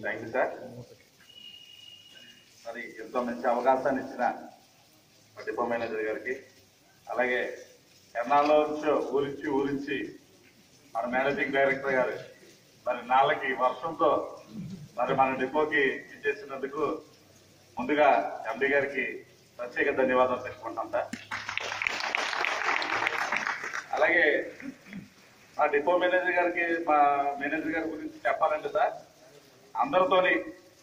Thank you sir మరి ఎంతో మంచి అవకాశాన్ని ఇచ్చిన డిపో మేనేజర్ గారికి అలాగే ఎన్నాళ్ళ నుంచో ఊరించి ఊరించి మన మేనేజింగ్ డైరెక్టర్ గారు మరి నాళ్ళకి వర్షంతో మరి మన డిపోకి ఇచ్చేసినందుకు ముందుగా ఎండి గారికి ప్రత్యేక ధన్యవాదాలు తెలుసుకుంటాం సార్ అలాగే మా డిపో మేనేజర్ గారికి మా మేనేజర్ గారి గురించి చెప్పాలంటే సార్ అందరితోని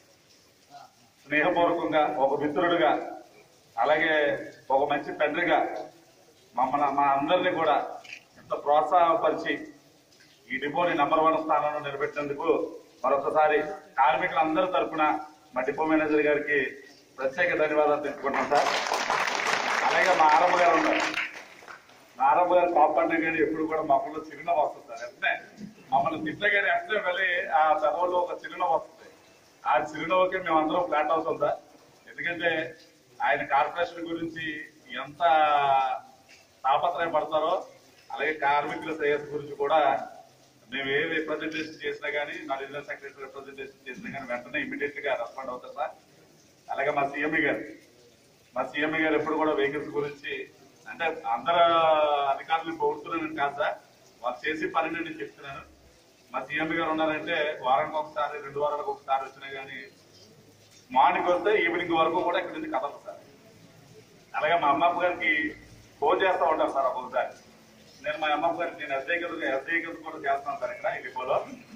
స్నేహపూర్వకంగా ఒక మిత్రుడిగా అలాగే ఒక మంచి తండ్రిగా మమ్మల్ని మా అందరినీ కూడా ఎంత ప్రోత్సాహపరిచి ఈ డిపోని నంబర్ వన్ స్థానంలో నిలబెట్టినందుకు మరొకసారి కార్మికులందరి తరఫున మా డిపో మేనేజర్ గారికి ప్రత్యేక ధన్యవాదాలు తెలుసుకుంటాం సార్ అలాగే మా ఆరమ్మ గారు ఉన్నారు మా ఆరమ్మ గారు పాపండి కానీ ఎప్పుడు కూడా మమ్మల్ని చిరునవ్వు వస్తుంది సార్ వెంటనే మమ్మల్ని తిట్లే కానీ వెంటనే వెళ్ళి ఆ పెదవుల్లో ఒక చిరునవ్వు వస్తుంది ఆ చిరునవ్వుకి మేమందరం ఫ్లాట్ అవుతాం సార్ ఎందుకంటే ఆయన కార్పొరేషన్ గురించి ఎంత తాపత్రయం పడతారో అలాగే కార్మికుల శ్రేయస్సు గురించి కూడా మేము ఏ రిప్రజెంటేషన్ చేసినా కానీ నా రీజనల్ సెక్రటరీ రిప్రజెంటేషన్ చేసినా కానీ వెంటనే ఇమీడియట్ గా రెస్పాండ్ అవుతారు సార్ అలాగే మా సీఎంఈ గారు మా సీఎంఈ గారు ఎప్పుడు కూడా వెహికల్స్ గురించి అంటే అందరు అధికారులు పొగుడుతున్నాను కాదు సార్ వాళ్ళు చేసి పని నేను చెప్తున్నాను మా సీఎం గారు ఉన్నారంటే వారానికి ఒకసారి రెండు వారాలకు ఒకసారి వచ్చినా కానీ మార్నింగ్ వస్తే ఈవినింగ్ వరకు కూడా ఇక్కడ నుంచి కదలదు సార్ అలాగే మా అమ్మమ్మ గారికి ఫోన్ చేస్తా ఉంటాను సార్ ఒక్కొక్కసారి నేను మా అమ్మమ్మ గారికి నేను ఎస్ఐ గారు ఎస్ఐ గారు కూడా చేస్తాను సార్ ఇక్కడ ఈ డిపోలో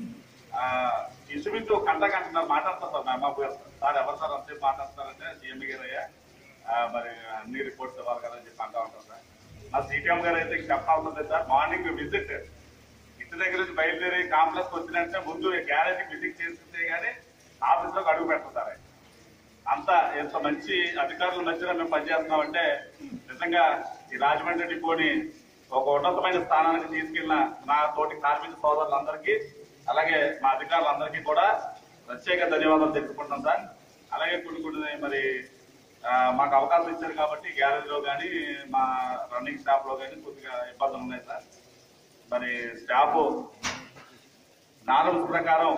ఇసుమితో గంట గంటన్నర మాట్లాడతాను సార్ మా అమ్మమ్మ గారు సార్ ఎవరు సార్ అంతే మాట్లాడతారంటే సీఎం గారు అయ్యా ఆ, మరి అన్ని రిపోర్ట్స్ ఇవ్వాలి కదా అని చెప్పి అంటా ఉంటాం సార్ మా సిపిఎం గారు అయితే ఇంక చెప్పాల్సిందే సార్ మార్నింగ్ విజిట్ ఇంటి దగ్గర నుంచి బయలుదేరి కాంప్లెక్స్ వచ్చినంటే ముందు గ్యారేజ్ విజిట్ చేస్తుంటే గానీ ఆఫీస్ లోకి అడుగు పెడతారు ఆయన. అంత ఎంత మంచి అధికారుల మధ్యలో మేము పనిచేస్తున్నామంటే నిజంగా ఈ రాజమండ్రి డిపోని ఒక ఉన్నతమైన స్థానానికి తీసుకెళ్లిన నా తోటి కార్మిక సోదరులందరికీ అలాగే మా అధికారులందరికీ కూడా ప్రత్యేక ధన్యవాదాలు తెలుపుకుంటాం సార్ అలాగే కొన్ని కొన్ని మరి ఆ, మాకు అవకాశం ఇచ్చారు కాబట్టి గ్యారేజ్ లో కానీ మా రన్నింగ్ స్టాఫ్ లో కానీ కొద్దిగా ఇబ్బందులు ఉన్నాయి సార్ మరి స్టాఫ్ నార్మ్స్ ప్రకారం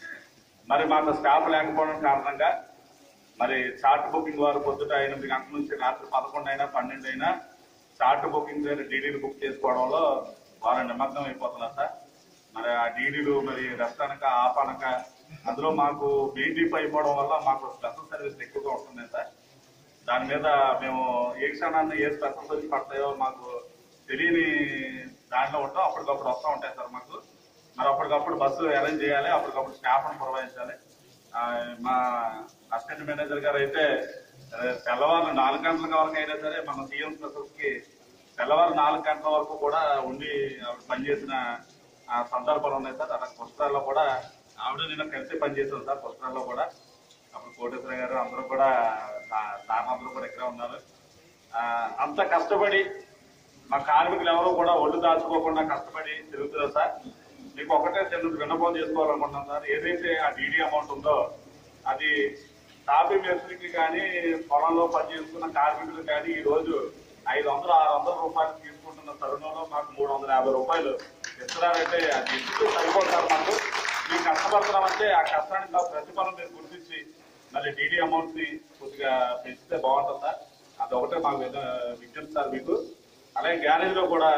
మరి మాకు స్టాఫ్ లేకపోవడం కారణంగా మరి చార్ట్ బుకింగ్ వారు పొద్దుట ఎనిమిది గంటల నుంచి రాత్రి పదకొండు అయినా పన్నెండు అయినా చార్ట్ బుకింగ్ డీడీలు బుక్ చేసుకోవడంలో వారు నిమగ్నం అయిపోతున్నారు సార్ మరి ఆ డీడీలు మరి రెస్టారెంట్ ఆపనక అందులో మాకు బీడీప్ అయిపోవడం వల్ల మాకు స్పెషల్ సర్వీస్ ఎక్కువగా ఉంటున్నాయి సార్ దాని మీద మేము ఏ క్షణాన్ని ఏ స్పెషల్ సర్వీస్ పడతాయో మాకు తెలియని దాంట్లో ఉంటాం అప్పటికప్పుడు వస్తూ ఉంటాయి సార్ మాకు మరి అప్పటికప్పుడు బస్సు అరేంజ్ చేయాలి అప్పటికప్పుడు స్టాఫ్ను పురమాయించాలి ఆ, మా అసిస్టెంట్ మేనేజర్ గారు అయితే ఆ, తెల్లవారు నాలుగు గంటల వరకు అయినా సరే మన సీఎం స్పెషల్స్ కి తెల్లవారు నాలుగు గంటల వరకు కూడా ఉండి ఆవిడ పనిచేసిన ఆ, సందర్భాలు ఉన్నాయి సార్ అలా పుస్తకాల్లో కూడా ఆవిడ నేను కలిసి పనిచేసాను సార్ పుస్తకాల్లో కూడా అప్పుడు కోటేశ్వర గారు అందరూ కూడా సా- సార్ అందరూ కూడా ఇక్కడే ఉన్నారు ఆ, అంత కష్టపడి మా కార్మికులు ఎవరు కూడా ఒళ్ళు దాచుకోకుండా కష్టపడి తిరుగుతున్నారు సార్ మీకు ఒకటే చిన్న విన్నపం చేసుకోవాలనుకుంటున్నాం సార్ ఏదైతే ఆ డీడీ అమౌంట్ ఉందో అది తాపీ మేస్త్రికి కానీ పొలంలో పనిచేస్తున్న కార్మికులు కానీ ఈ రోజు ఐదు వందలు ఆరు వందల రూపాయలు తీసుకుంటున్న తరుణంలో మాకు మూడు వందల యాభై రూపాయలు ఇస్తున్నారంటే అది ఎందుకు సరిపోతారు మాకు మేము కష్టపడుతున్నామంటే ఆ కష్టానికి మా ప్రతిఫలం మీరు గుర్తించి మళ్ళీ డీడీ అమౌంట్ ని కొద్దిగా పెంచితే బాగుంటుంది సార్ అదొకటే మాకు విన- విజ్ఞప్తి సార్ మీకు అలాగే గ్యారేజ్ లో కూడా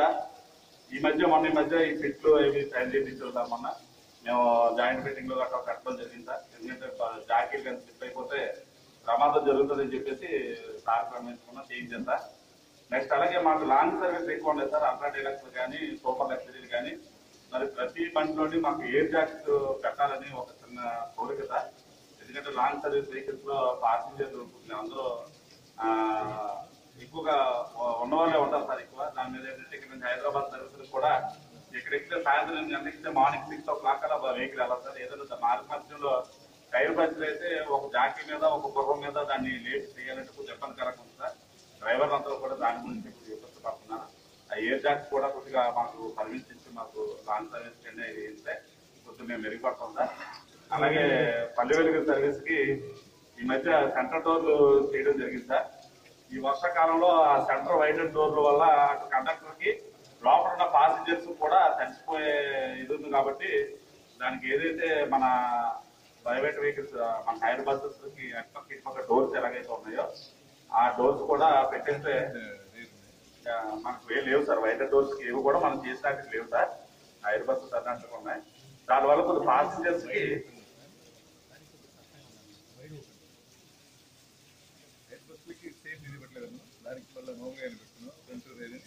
ఈ మధ్య మొన్న ఈ మధ్య ఈ ఫిట్లు అవి సైన్ చేయించారు సార్ మొన్న మేము జాయింట్ మీటింగ్ లో అట్లా కట్టడం జరిగింది సార్ ఎందుకంటే ప- జాకీలు కానీ స్లిప్ అయిపోతే ప్రమాదం జరుగుతుందని చెప్పేసి సార్ గమనించుకున్నా చేయించాను సార్ నెక్స్ట్ అలాగే మాకు లాంగ్ సర్వీస్ ఎక్కువ ఉన్నాయి సార్ అల్ట్రా డీలక్స్ కానీ సూపర్ లగ్జరీలు కానీ మరి ప్రతి బండిలోని మాకు ఎయిర్ జాకెట్ పెట్టాలని ఒక చిన్న కోరిక సార్ ఎందుకంటే లాంగ్ సర్వీస్ వెహికల్స్ లో పాసింజర్లు అందరూ ఆ, ఎక్కువగా ఉన్న వాళ్ళే ఉంటారు సార్ ఎక్కువ దాని మీద ఏంటంటే ఇక్కడ నుంచి హైదరాబాద్ సర్వీసులు కూడా ఇక్కడ ఎక్కితే సాయంత్రం ఎనిమిది గంటలకు ఎక్కితే మార్నింగ్ సిక్స్ ఓ క్లాక్ అలా వెహికల్ వెళ్ళాలి సార్ ఏదైనా మార్గ మధ్యంలో టైర్ పంచర్ అయితే ఒక జాకీ మీద ఒక గుర్రం మీద దాన్ని లేపి చేయాలంటే కొంచెం ఇబ్బందికరంగా ఉంది సార్ డ్రైవర్ అందరూ కూడా దాని గురించి ఇప్పుడు ఇబ్బంది పడుతున్నారు ఆ ఎయిర్ జాక్ కూడా కొద్దిగా మాకు పర్మిషన్ ఇచ్చి మాకు లాంగ్ సర్వీస్ కింద ఇస్తే కొంచెం మేము మెరుగుపడతాం సార్ అలాగే పల్లె వెలుగు సర్వీస్ కి ఈ మధ్య సెంటర్ డోర్లు చేయడం జరిగింది సార్ ఈ వర్షాకాలంలో ఆ సెంటర్ వైడెడ్ డోర్ల వల్ల అటు కండక్టర్ కి లోపల ఉన్న పాసింజర్స్ కూడా తడిసిపోయే ఇది ఉంది కాబట్టి దానికి ఏదైతే మన ప్రైవేట్ వెహికల్స్ మన హైర్ బస్సెస్ కి అటుపక్క ఇటుపక్క డోర్స్ ఎలాగైతే ఉన్నాయో ఆ డోర్స్ కూడా పెట్టేస్తే ఆ, మనకు ఏ లేవు సార్ వైట్ డోర్స్ కి ఏవి కూడా మనం చేసినట్టు లేవు సార్ హైర్ బస్సెస్ అన్నట్టుగా ఉన్నాయి దానివల్ల కొద్ది పాసింజర్స్ కి హెడ్ బస్సులకి సేమ్ ఇది పెట్టలేదు దానికి మళ్ళీ మామూలుగా ఆయన పెట్టుకున్నాం ఫ్రంట్ రేదని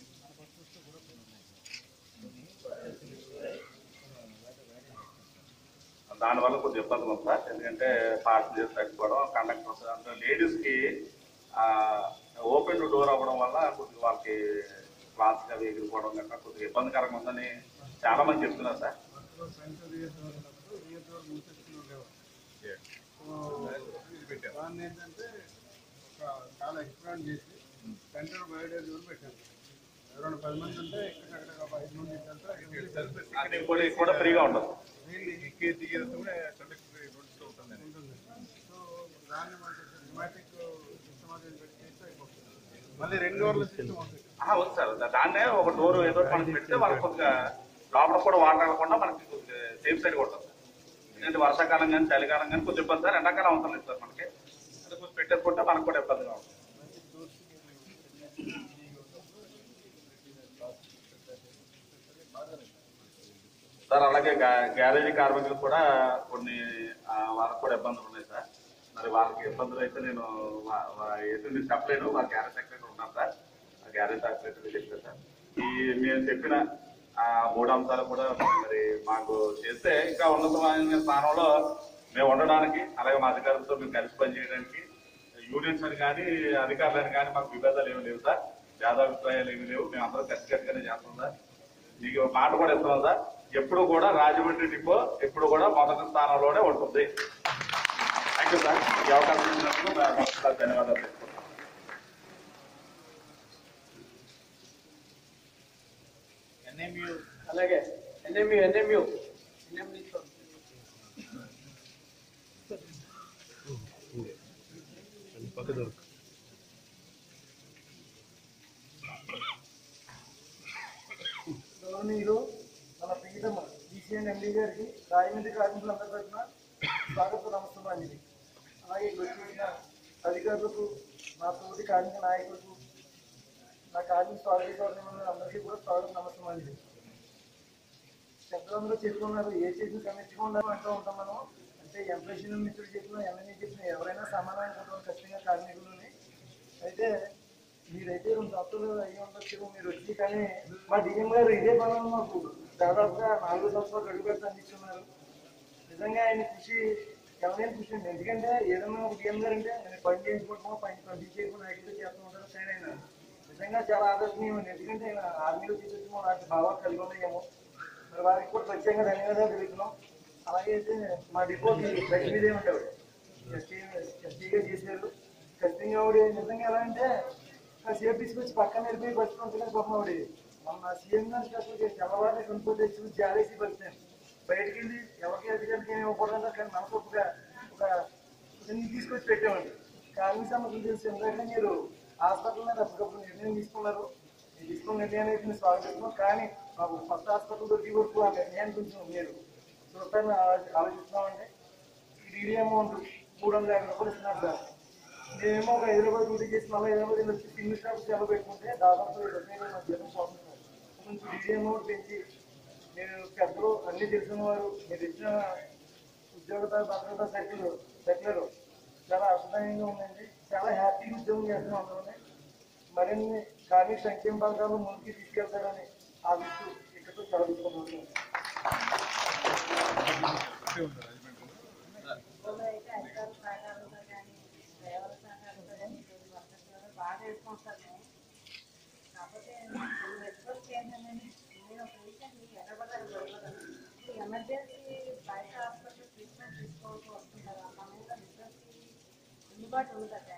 దానివల్ల కొద్దిగా ఇబ్బంది ఉంది సార్ ఎందుకంటే పాసింజర్స్ తగ్గిపోవడం కండక్టర్స్ అంటే లేడీస్ కి ఓపెన్ డోర్ అవ్వడం వల్ల కొద్దిగా వాళ్ళకి క్లాస్ గా ఎగిరిపోవడం కన్నా కొద్దిగా ఇబ్బందికరంగా ఉందని చాలా మంది చెప్తున్నారు సార్ ఇది పెట్టాం దాన్ని ఏంటంటే ఒక చాలా ఎక్స్ప్లాన్ చేసి సెంటర్ బయోడేజ్ కూడా పెట్టాను ఎవరైనా పది మంది ఉంటే ఇక్కడ ఒక ఐదు మంది వెళ్తే అది కూడా ఇది కూడా ఫ్రీగా ఉండదు ఎక్కే దిగేదంతా కూడా కండక్టర్ నోటీస్లో ఉంటుంది ఉంటుంది సో దాన్ని మనకి న్యూమాటిక్ సిస్టమ్ అనేది పెట్టి చేస్తే అయిపోతుంది మళ్ళీ రెండు ఓవర్ల సిస్టమ్ ఉంటుంది ఆహా, వద్దు సార్ దాన్నే ఒక డోర్ ఏదో ఒకటి మనకి పెడితే వాళ్ళకి కొద్దిగా లోపల కూడా వాటర్ వెళ్ళకుండా మనకి కొద్దిగా సేఫ్ సైడ్ ఉంటుంది సార్ ఎందుకంటే వర్షాకాలం కానీ చలికాలం కానీ కొంచెం ఇబ్బంది సార్ ఎండాకాలం అవసరం లేదు సార్ మనకి అది కొంచెం పెట్టేసుకుంటే మనకు కూడా ఇబ్బందిగా ఉంటుంది సార్ అలాగే గా- గ్యారేజీ కార్మికులకు కూడా కొన్ని ఆ, వాళ్ళకి కూడా ఇబ్బందులు ఉన్నాయి సార్ మరి వాళ్ళకి ఇబ్బందులు అయితే నేను వా- వా- ఎటు నేను చెప్పలేను వాళ్ళ గ్యారేజ్ సెక్రటరీ ఉన్నాను సార్ ఆ గ్యారేజ్ సెక్రటరీ చెప్తాను సార్ ఈ మేము చెప్పిన ఆ మూడు అంశాలు కూడా మరి మాకు చేస్తే ఇంకా ఉన్నతమైన స్థానంలో మేము ఉండడానికి అలాగే మా అధికారులతో మేము కలిసి పనిచేయడానికి యూనియన్స్ అని కానీ అధికారులని కానీ మాకు విభేదాలు ఏమి లేవు సార్ భేదాభిప్రాయాలు ఏమి లేవు మేము అందరం కలిసికట్టుగానే చేస్తాం సార్ మీకు ఒక మాట కూడా ఇస్తున్నాం సార్ ఎప్పుడు కూడా రాజమండ్రి డిపో ఎప్పుడు కూడా మొదటి స్థానంలోనే ఉంటుంది థ్యాంక్ యూ సార్ ఈ అవకాశం ఇచ్చినందుకు నా నమస్కారాలు ధన్యవాదాలు తెలుపుకుంటున్నాను ఎన్ఎంయు అలాగే ఎన్ఎంయు ఎన్ఎంయు ఎన్ఎంయు గౌరవనీయులు మన ప్రీతమ బీసీఎన్ ఎండీ గారికి రాజమండ్రి కార్మికులందరి తరఫున స్వాగత నమస్కారం అలాగే ఇక్కడ వచ్చేసిన అధికారులకు మా తోటి కార్మిక నాయకులకు నా కార్మిక స్వాగత అందరికీ కూడా స్వాగత నమస్కారం అండి పెద్దలందరూ చెప్పుకున్నారు ఏ చేసిన కమించకుండా అంటూ ఉంటాం మనం అంటే ఎంప్రెషన్ మిత్రుడు చెప్పిన ఎంఎన్ఏ చెప్పిన ఎవరైనా సమాధానం చెప్పడం ఖచ్చితంగా కార్మికులని అయితే మీరైతే రెండు సంవత్సరాలు అయ్యి ఉండొచ్చు మీరు వచ్చి కానీ మా డిఎం గారు ఇదే పనులు మాకు దాదాపుగా నాలుగు సంవత్సరాలు గడువు పెట్టి అందిస్తున్నారు నిజంగా ఆయన కృషి ఎవరైనా కృషి ఉంది ఎందుకంటే ఏదైనా ఒక డిఎం గారు అంటే నేను పని చేయించుకుంటామో పని పని చేయకుండా ఐటీలో చేస్తూ ఉంటారు కానీ ఆయన నిజంగా చాలా ఆదర్శనీయం ఎందుకంటే ఆయన ఆర్మీలో తీసుకొచ్చి నాకు భావాలు కలిగి ఉన్నాయేమో మరి వారికి కూడా ప్రత్యేకంగా ధన్యవాదాలు తెలుపుతున్నాం అలాగే అయితే మా డిపోకి లక్ష్మీదేవి ఉంటాడు ఎస్టీ ఎస్టీగా చేశారు ఖచ్చితంగా ఆవిడ నిజంగా ఎలా అంటే సేఫ్ తీసుకొచ్చి పక్కన వెళ్ళిపోయి బస్సు పంపలేదు పాపం ఆవిడ మొన్న సీఎం గారికి అసలు తెల్లవారిని కొనుక్కోతే చూసి జాలేసి పరిస్థితి బయటికి వెళ్ళి ఎవరికి అధికారికి ఏమి ఇవ్వకూడదు కానీ మనసొప్పుగా ఒక దీన్ని తీసుకొచ్చి పెట్టామండి కార్మిక సమస్యలు తెలిసి ఎందుకంటే మీరు హాస్పిటల్ మీద అప్పటికప్పుడు నిర్ణయం తీసుకున్నారు మీరు తీసుకున్న నిర్ణయాన్ని అయితే మేము స్వాగతిస్తున్నాం కానీ మాకు కొత్త హాస్పిటల్ దొరికి వరకు ఆ నిర్ణయాన్ని కొంచెం మీరు చూస్తారని ఆలో- ఆలోచిస్తున్నామండి ఈ డీడీ అమౌంట్ మూడు వందల యాభై రూపాయలు ఇస్తున్నారు సార్ మేమేమో ఒక హైదరాబాద్ డ్యూటీ చేసి మళ్ళీ హైదరాబాద్ వెళ్ళి వచ్చి సింగిల్ స్టాఫ్ సెలవు పెట్టుకుంటే దాదాపు ఇరవై వేలు మా జీతం పోతుంది సార్. కొంచెం డీడీ అమౌంట్ పెంచి మీరు పెద్దలు అన్ని తెలిసిన వారు మీరు ఇచ్చిన ఉద్యోగత భద్రత సర్కిల్ సర్కిలర్ చాలా అర్థదాయంగా ఉందండి చాలా హ్యాపీగా ఉద్యోగం చేస్తున్నాం అందులోనే మరిన్ని కార్మిక సంక్షేమ పథకాలు ముందుకు తీసుకెళ్తారని ఆశిస్తూ ఇక్కడితో సెలవు తీసుకుంటున్నాను ఒకటే ఉంది రాజమండ్రిలో అయితే అధికారుల సహకారంతో కానీ డ్రైవర్ల సహకారంతో కానీ ఇటువంటి వర్కర్స్ కూడా బాగా వేసుకుంటారు మేము కాకపోతే కొన్ని రెస్పాన్స్ ఏంటంటే నేను ఒక పేషెంట్ ఎర్రబడ్డారు గొడవలు ఎమర్జెన్సీ బయట హాస్పిటల్ ట్రీట్మెంట్ తీసుకోవాల్సి వస్తుంది కదా ఆ సమయంలో బిజినెస్కి అందుబాటు ఉంది కదా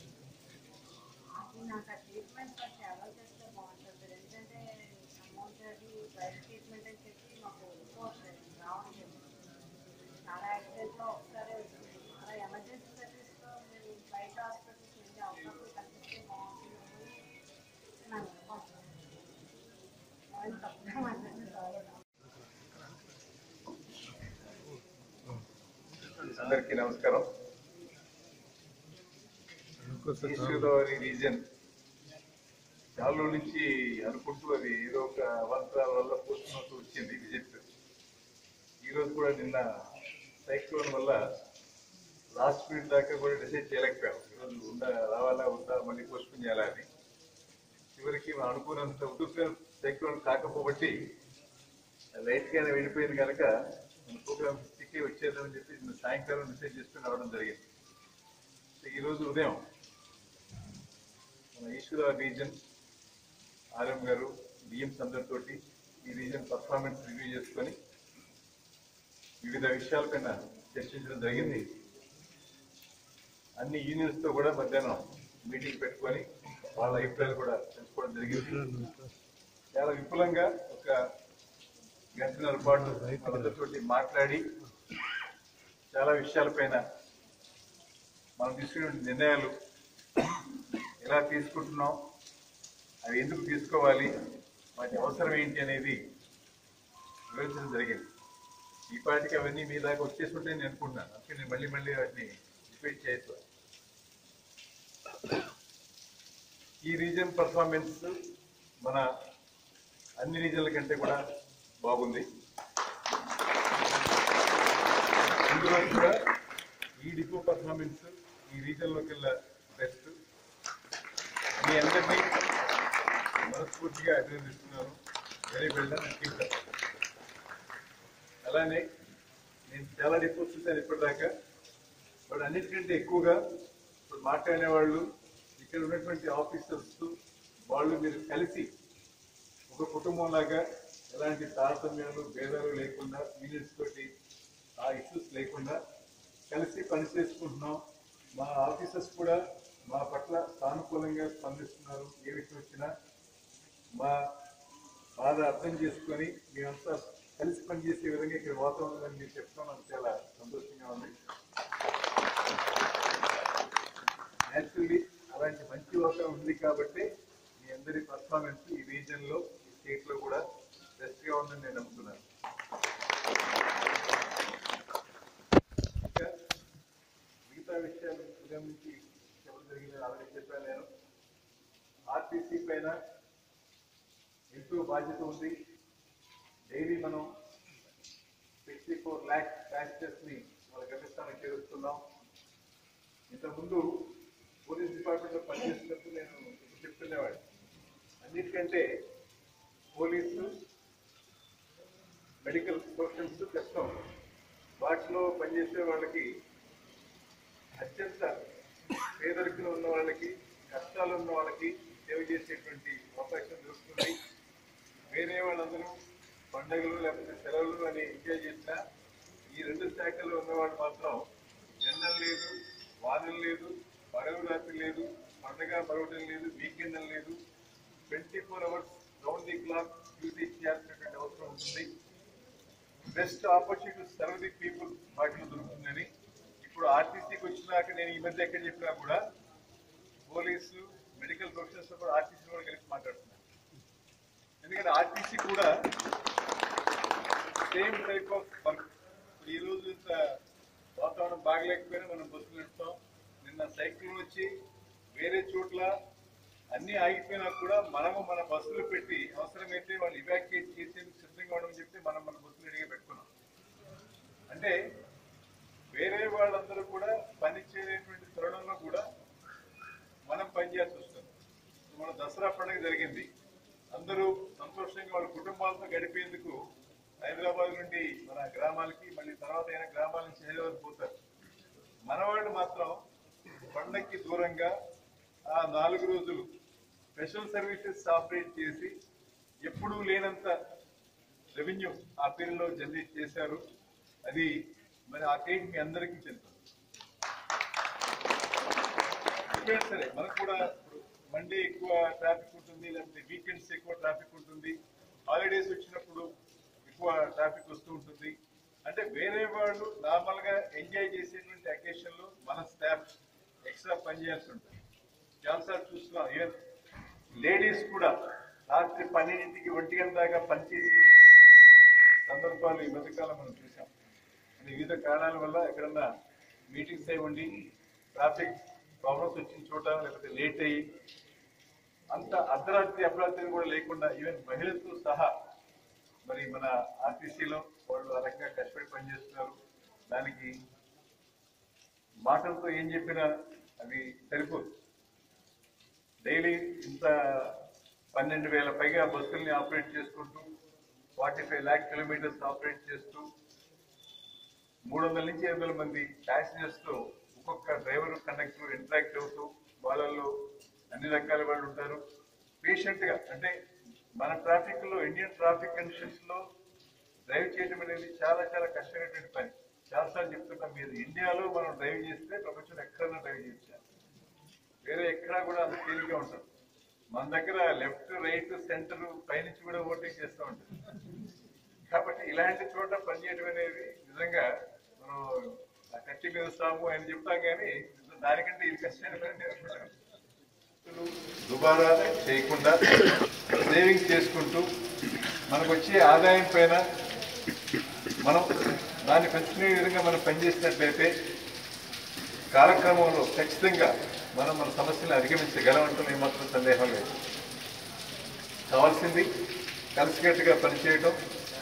అది నాకు ఆ ట్రీట్మెంట్ కొంచెం అలౌ చేస్తే బాగుంటుంది ఎందుకంటే అమౌంట్ అది బయట ట్రీట్మెంట్ అని చెప్పి మాకు వెళ్ళిపోవట్లేదు రావడం లేదు చాలా యాక్సిడెంట్లో ఒకసారి వచ్చింది అలా ఎమర్జెన్సీ సర్వీస్లో మీరు బయట హాస్పిటల్కి వెళ్ళి అవకాశం కల్పిస్తే బాగుంటుంది నాకు అనుకుంటున్నాను నేను తప్పుగా మాట్లాడిన అందరికీ నమస్కారం ఈస్ట్ గోదావరి రీజియన్ చాలా రోజుల నుంచి అనుకుంటూ అది ఏదో ఒక అవాంతరాల వల్ల పోస్ట్ వచ్చింది విజిట్ ఈ రోజు కూడా నిన్న సైక్లోన్ వల్ల లాస్ట్ మినిట్ దాకా కూడా డిసైడ్ చేయలేకపోయాం ఈరోజు ఉందా రావాలా ఉందా మళ్ళీ పోస్ట్ చేయాలా అని చివరికి మనం అనుకున్నంత ఉదుక సైక్లోన్ కాకపోబట్టి లైట్ గానే వెళ్ళిపోయింది కనుక మన ప్రోగ్రామ్ స్టిక్కే వచ్చేద్దామని చెప్పి నిన్న సాయంకాలం డిసైడ్ చేసుకుని రావడం జరిగింది సో ఈ రోజు ఉదయం మన ఈశ్వర రీజన్ ఆర్ఎం గారు డిఎంస్ అందరితోటి ఈ రీజన్ పర్ఫార్మెన్స్ రివ్యూ చేసుకొని వివిధ విషయాలపైన చర్చించడం జరిగింది అన్ని యూనియన్స్ తో కూడా మధ్యాహ్నం మీటింగ్ పెట్టుకొని వాళ్ళ అభిప్రాయాలు కూడా తెలుసుకోవడం జరిగింది చాలా విపులంగా ఒక గంటన్నర పాటు వాళ్ళందరితోటి మాట్లాడి చాలా విషయాలపైన మనం తీసుకునే నిర్ణయాలు ఎలా తీసుకుంటున్నాం అవి ఎందుకు తీసుకోవాలి వాటి అవసరం ఏంటి అనేది వివరించడం జరిగింది ఈ పాటికి అవన్నీ మీ దాకా వచ్చేసి ఉంటాయని నేను అనుకుంటున్నాను అందుకే నేను మళ్ళీ మళ్ళీ వాటిని రిపీట్ చేయొచ్చు ఈ రీజన్ పర్ఫార్మెన్స్ మన అన్ని రీజన్ల కంటే కూడా బాగుంది ఇందులో కూడా ఈ డిపో పర్ఫార్మెన్స్ ఈ రీజన్లోకి వెళ్ళా బెస్ట్ మీ అందరినీ మనస్ఫూర్తిగా అభినందిస్తున్నాను వెరీ వెల్డన్ అలానే నేను చాలా రిపోర్ట్స్ చూశాను ఇప్పటిదాకా బట్ అన్నిటికంటే ఎక్కువగా ఇప్పుడు మాట్లాడిన వాళ్ళు ఇక్కడ ఉన్నటువంటి ఆఫీసర్స్ వాళ్ళు మీరు కలిసి ఒక కుటుంబం లాగా ఎలాంటి తారతమ్యాలు భేదాలు లేకుండా యూనిట్స్ తోటి ఆ ఇష్యూస్ లేకుండా కలిసి పనిచేసుకుంటున్నాం మా ఆఫీసర్స్ కూడా మా పట్ల సానుకూలంగా స్పందిస్తున్నారు ఏ విషయం వచ్చినా మా బాధ అర్థం చేసుకొని మేమంతా కలిసి పనిచేసే విధంగా ఇక్కడ వాతావరణం మీరు చెప్తాం నాకు చాలా సంతోషంగా ఉంది యాక్చువల్లీ అలాంటి మంచి వాతావరణం ఉంది కాబట్టి మీ అందరి పర్ఫార్మెన్స్ ఈ రీజన్ లో ఈ స్టేట్ లో కూడా బెస్ట్ గా ఉందని నేను నమ్ముతున్నాను ఇంకా మిగతా విషయాలు ఉదయం నుంచి చెప్పడం జరిగింది ఆల్రెడీ చెప్పాను నేను ఆర్టీసీ పైన ఎంతో బాధ్యత ఉంది డైలీ మనం సిక్స్టీ ఫోర్ ల్యాక్స్ ప్యాసింజర్స్ ని వాళ్ళ గమ్యస్థానం చేరుస్తున్నాం ఇంతకుముందు పోలీస్ డిపార్ట్మెంట్ లో పనిచేసినప్పుడు నేను ఇప్పుడు చెప్తుండేవాడు అన్నిటికంటే పోలీసు మెడికల్ ప్రొఫెషన్స్ కష్టం వాటిలో పనిచేసే వాళ్ళకి అత్యంత పేదరికలు ఉన్న వాళ్ళకి కష్టాలు ఉన్న వాళ్ళకి సేవ చేసేటువంటి అవకాశం దొరుకుతుంది వేరే వాళ్ళందరూ పండగలు లేకపోతే సెలవులు అని ఎంజాయ్ చేసినా ఈ రెండు శాఖల్లో ఉన్నవాళ్ళు మాత్రం ఎండలు లేదు వానలు లేదు పడవ రాత్రి లేదు పండగ మరొకటి లేదు వీకెండ్ అని లేదు twenty four hours round the clock duty చేయాల్సినటువంటి అవసరం ఉంటుంది best opportunity serve the people వాటిలో దొరుకుతుందని ఇప్పుడు ఆర్టీసీకి వచ్చినాక నేను ఈ మధ్య ఎక్కడ చెప్పినా కూడా పోలీసు మెడికల్ ప్రొఫెషనల్స్ కూడా ఆర్టీసీ కూడా కలిసి మాట్లాడుతున్నాను ఎందుకంటే ఆర్టీసీ కూడా సేమ్ టైప్ ఆఫ్ వర్క్ ఈ రోజు ఇంత వాతావరణం బాగలేకపోయినా మనం బస్సులు నడుస్తాం నిన్న సైకిల్ వచ్చి వేరే చోట్ల అన్ని ఆగిపోయినా కూడా మనము మన బస్సులు పెట్టి అవసరమైతే వాళ్ళు ఇవాక్యుయేట్ చేసేందుకు సిద్ధంగా ఉండమని చెప్పి మనం మన బస్సులు రెడీగా పెట్టుకున్నాం అంటే వేరే వాళ్ళందరూ కూడా పని చేయలేటువంటి తరుణంలో కూడా మనం పనిచేయాల్సి వస్తుంది మన దసరా పండుగ జరిగింది అందరూ సంతోషంగా వాళ్ళ కుటుంబాలతో గడిపేందుకు హైదరాబాద్ నుండి మన గ్రామాలకి మళ్ళీ తర్వాత అయిన గ్రామాల నుంచి హైదరాబాద్ పోతారు మన వాళ్ళు మాత్రం పండక్కి దూరంగా ఆ నాలుగు రోజులు స్పెషల్ సర్వీసెస్ ఆపరేట్ చేసి ఎప్పుడూ లేనంత రెవెన్యూ ఆ పీరియడ్లో జనరేట్ చేశారు అది మరి ఆ క్రెడిట్ మీ అందరికీ చెందుతుంది ఎక్కడైనా సరే మనకు కూడా ఇప్పుడు మండే ఎక్కువ ట్రాఫిక్ ఉంటుంది లేకపోతే వీకెండ్స్ ఎక్కువ ట్రాఫిక్ ఉంటుంది హాలిడేస్ వచ్చినప్పుడు ఎక్కువ ట్రాఫిక్ వస్తూ ఉంటుంది అంటే వేరే వాళ్ళు నార్మల్ గా ఎంజాయ్ చేసేటువంటి అకేషన్ లో మన స్టాఫ్ ఎక్స్ట్రా పని చేయాల్సి ఉంటుంది చాలాసార్లు చూస్తున్నాం ఈవెన్ లేడీస్ కూడా రాత్రి పన్నెండింటికి ఒంటి గంట దాకా పనిచేసి సందర్భాలు ఈ మధ్యకాలం మనం చూసాం అంటే వివిధ కారణాల వల్ల ఎక్కడన్నా మీటింగ్స్ అయి ఉండి ట్రాఫిక్ ప్రాబ్లమ్స్ వచ్చిన చోట లేకపోతే లేట్ అయ్యి అంత అర్ధరాత్రి అపరాత్రి కూడా లేకుండా ఈవెన్ మహిళలతో సహా మరి మన ఆర్టీసీలో వాళ్ళు ఆ రకంగా కష్టపడి పనిచేస్తున్నారు దానికి మాటలతో ఏం చెప్పినా అవి సరిపోదు డైలీ ఇంత పన్నెండు వేల పైగా బస్సుల్ని ఆపరేట్ చేసుకుంటూ forty five lakh kilometres operate చేస్తూ మూడు వందల నుంచి ఐదు వందల మంది ప్యాసింజర్స్ తో ఒక్కొక్క డ్రైవర్ కండక్టర్ ఇంటరాక్ట్ అవుతూ వాళ్ళల్లో అన్ని రకాల వాళ్ళు ఉంటారు పేషెంట్ గా అంటే మన ట్రాఫిక్ లో ఇండియన్ ట్రాఫిక్ కండిషన్స్ లో డ్రైవ్ చేయడం అనేది చాలా చాలా కష్టమైనటువంటి పని చాలాసార్లు చెప్తున్నాం మీరు ఇండియాలో మనం డ్రైవ్ చేస్తే ప్రపంచంలో ఎక్కడైనా డ్రైవ్ చేయొచ్చు వేరే ఎక్కడా కూడా అంత తేలిగ్గా ఉంటారు మన దగ్గర లెఫ్ట్ రైట్ సెంటర్ పైనుంచి కూడా ఓటింగ్ చేస్తూ ఉంటారు కాబట్టి ఇలాంటి చోట పనిచేయడం అనేది నిజంగా మనం ఆ కత్తి మీద సాము అని చెప్తాం కానీ దానికంటే ఇది కష్టమైన పని నేను అనుకుంటాను. దుబారా చేయకుండా సేవింగ్స్ చేసుకుంటూ మనకు వచ్చే ఆదాయం పైన మనం దాన్ని పెంచుకునే విధంగా మనం పనిచేసినట్లయితే కాలక్రమంలో ఖచ్చితంగా మనం మన సమస్యలను అధిగమించగలమంటూ ఏమాత్రం సందేహం లేదు కావాల్సింది కలిసికట్టుగా పనిచేయడం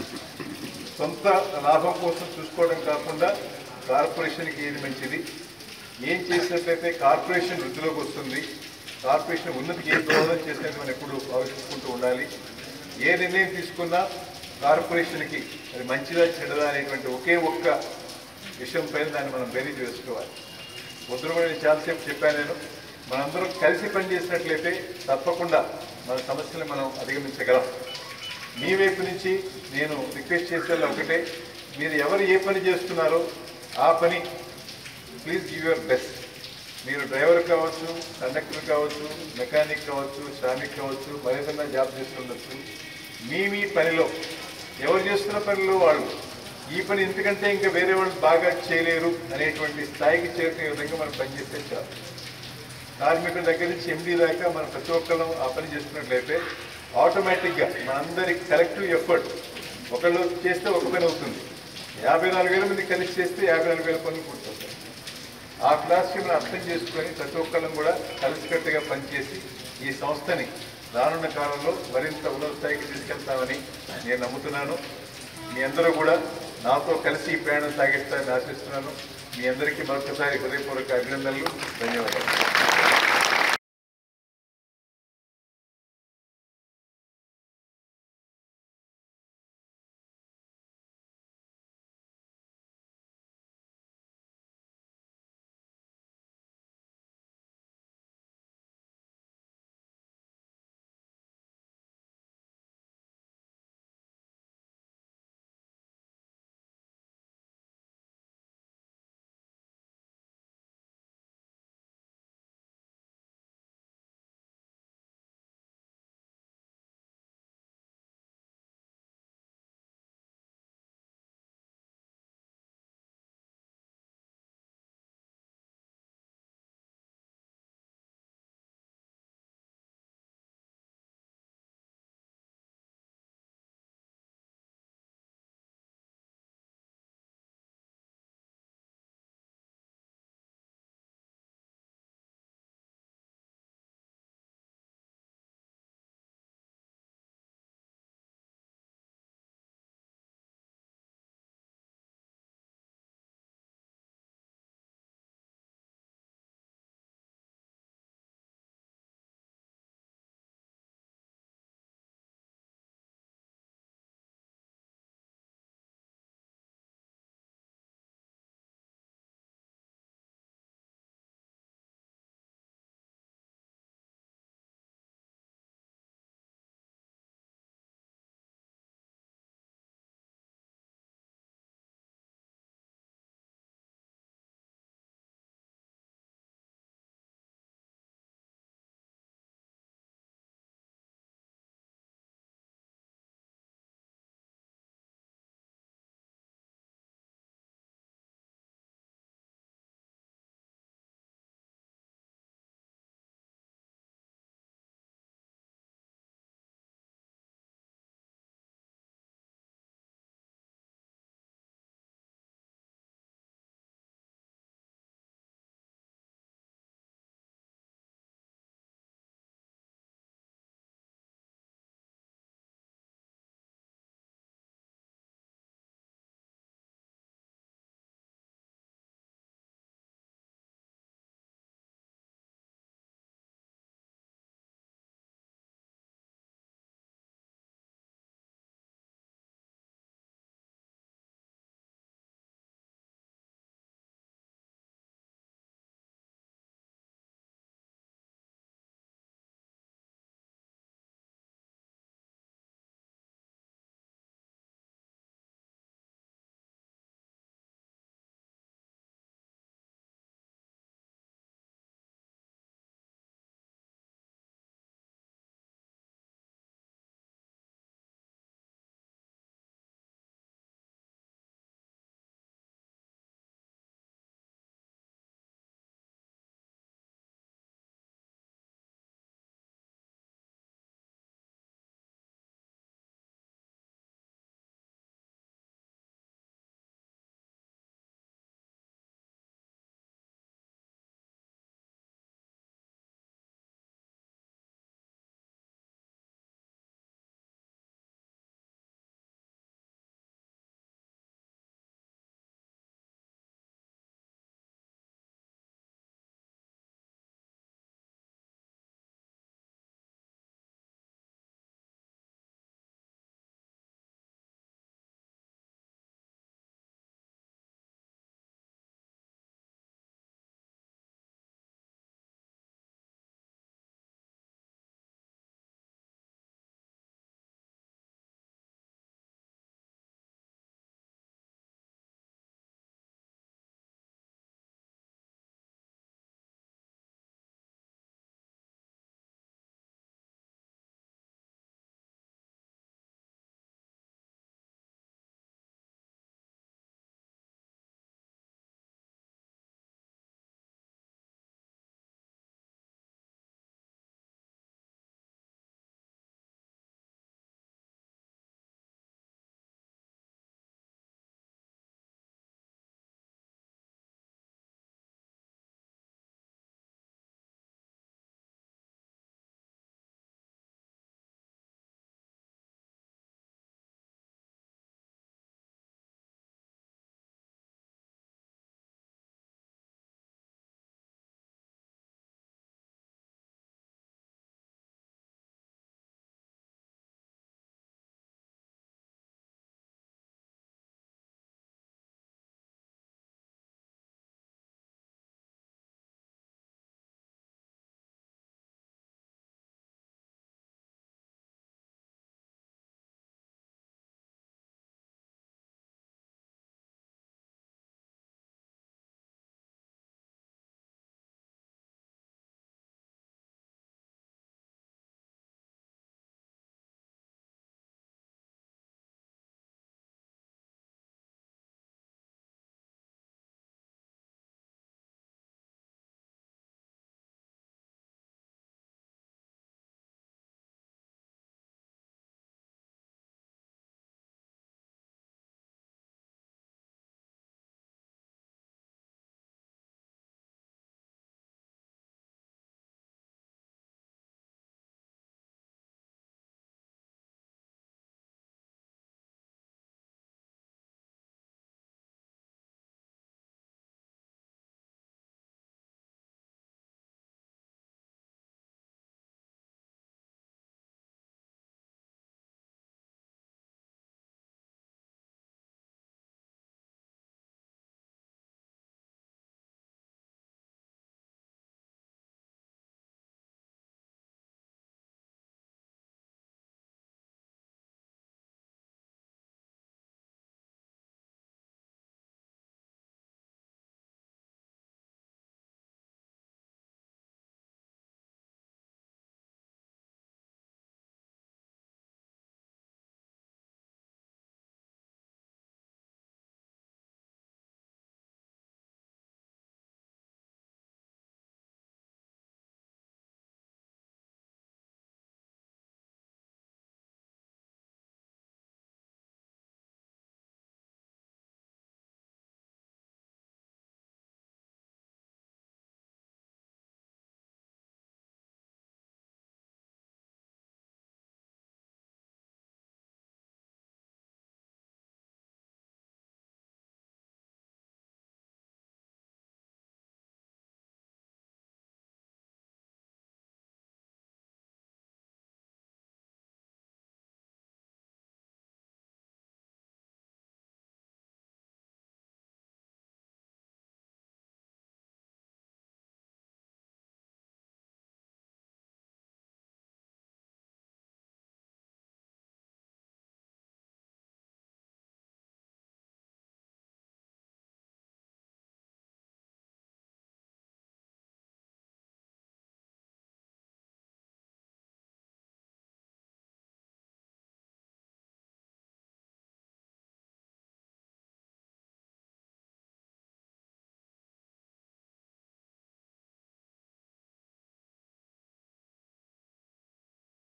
సొంత లాభం కోసం చూసుకోవడం కాకుండా కార్పొరేషన్కి ఏది మంచిది ఏం చేసినట్లయితే కార్పొరేషన్ వృద్ధిలోకి వస్తుంది కార్పొరేషన్ ఉన్నతికి ఏం దోహదం చేసినట్టు మనం ఎప్పుడు ఆలోచించుకుంటూ ఉండాలి ఏ నిర్ణయం తీసుకున్నా కార్పొరేషన్కి అది మంచిదా చెడదా అనేటువంటి ఒకే ఒక్క విషయం పైన దాన్ని మనం బేరీజ్ వేసుకోవాలి ముద్ర కూడా నేను చాలాసేపు చెప్పాను నేను మనందరం కలిసి పనిచేసినట్లయితే తప్పకుండా మన సమస్యలు మనం అధిగమించగలం మీ వైపు నుంచి నేను రిక్వెస్ట్ చేసేది ఒకటే మీరు ఎవరు ఏ పని చేస్తున్నారో ఆ పని ప్లీజ్ గివ్ యువర్ బెస్ట్ మీరు డ్రైవర్ కావచ్చు కండక్టర్ కావచ్చు మెకానిక్ కావచ్చు శ్రామిక్ కావచ్చు మరేదన్నా జాబ్ చేస్తుండొచ్చు మీ మీ పనిలో ఎవరు చేస్తున్న పనిలో వాళ్ళు ఈ పని ఎందుకంటే ఇంకా వేరే వాళ్ళు బాగా చేయలేరు అనేటువంటి స్థాయికి చేరుకునే విధంగా మనం పనిచేస్తే చాలు కార్మికుల దగ్గర నుంచి ఎండి దాకా మనం ప్రతి ఒక్కరు ఆ పని చేస్తున్నట్లయితే ఆటోమేటిక్గా మనందరి కలెక్టివ్ ఎఫర్ట్ ఒకళ్ళు చేస్తే ఒక పని అవుతుంది యాభై నాలుగు వేల మంది కలిసి చేస్తే యాభై నాలుగు వేల పనులు పూర్తవుతాయి ఆ క్లాస్కి మనం అర్థం చేసుకొని ప్రతి ఒక్కళ్ళం కూడా కలిసికట్టుగా పనిచేసి ఈ సంస్థని రానున్న కాలంలో మరింత ఉన్నత స్థాయికి తీసుకెళ్తామని నేను నమ్ముతున్నాను మీ అందరూ కూడా నాతో కలిసి ఈ ప్రయాణం సాగిస్తారని ఆశిస్తున్నాను మీ అందరికీ మరొకసారి హృదయపూర్వక అభినందనలు ధన్యవాదాలు